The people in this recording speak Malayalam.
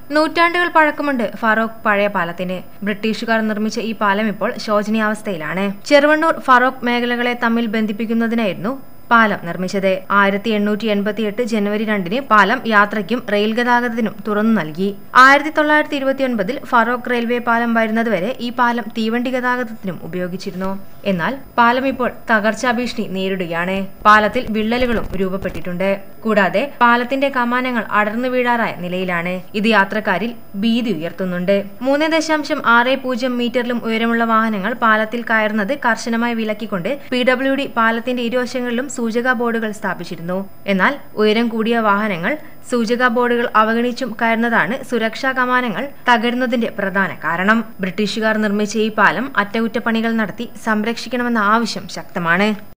നൂറ്റാണ്ടുകൾ പഴക്കമുണ്ട് ഫറോക്ക് പഴയ പാലത്തിന് ബ്രിട്ടീഷുകാർ നിർമ്മിച്ച ഈ പാലം ഇപ്പോൾ ശോചനീയാവസ്ഥയിലാണ് ചെറുവണ്ണൂർ ഫറോക്ക് മേഖലകളെ തമ്മിൽ ബന്ധിപ്പിക്കുന്നതിനായിരുന്നു പാലം നിർമ്മിച്ചത് ആയിരത്തി എണ്ണൂറ്റി എൺപത്തി എട്ട് ജനുവരി രണ്ടിന് പാലം യാത്രയ്ക്കും റെയിൽ ഗതാഗതത്തിനും തുറന്നു നൽകി ആയിരത്തി തൊള്ളായിരത്തി ഇരുപത്തിയൊൻപതിൽ ഫറോക്ക് റെയിൽവേ പാലം വരുന്നതുവരെ ഈ പാലം തീവണ്ടി ഗതാഗതത്തിനും ഉപയോഗിച്ചിരുന്നു എന്നാൽ പാലം ഇപ്പോൾ തകർച്ചാ ഭീഷണി നേരിടുകയാണ് പാലത്തിൽ വിള്ളലുകളും രൂപപ്പെട്ടിട്ടുണ്ട് കൂടാതെ പാലത്തിന്റെ കമാനങ്ങൾ അടർന്നു വീഴാറായ നിലയിലാണ് ഇത് യാത്രക്കാരിൽ ഭീതി ഉയർത്തുന്നുണ്ട് മൂന്ന് ദശാംശം ആറ് പൂജ്യം മീറ്ററിലും ഉയരമുള്ള വാഹനങ്ങൾ പാലത്തിൽ കയറുന്നത് കർശനമായി വിലക്കിക്കൊണ്ട് പി ഡബ്ല്യു ഡി പാലത്തിന്റെ ഇരുവശങ്ങളിലും സൂചക ബോർഡുകൾ സ്ഥാപിച്ചിരുന്നു എന്നാൽ ഉയരം കൂടിയ വാഹനങ്ങൾ സൂചക ബോർഡുകൾ അവഗണിച്ചും കയറുന്നതാണ് സുരക്ഷാ കമാനങ്ങൾ തകരുന്നതിന്റെ പ്രധാന കാരണം ബ്രിട്ടീഷുകാർ നിർമ്മിച്ച ഈ പാലം അറ്റകുറ്റപ്പണികൾ നടത്തി സംരക്ഷിക്കണമെന്ന ആവശ്യം ശക്തമാണ്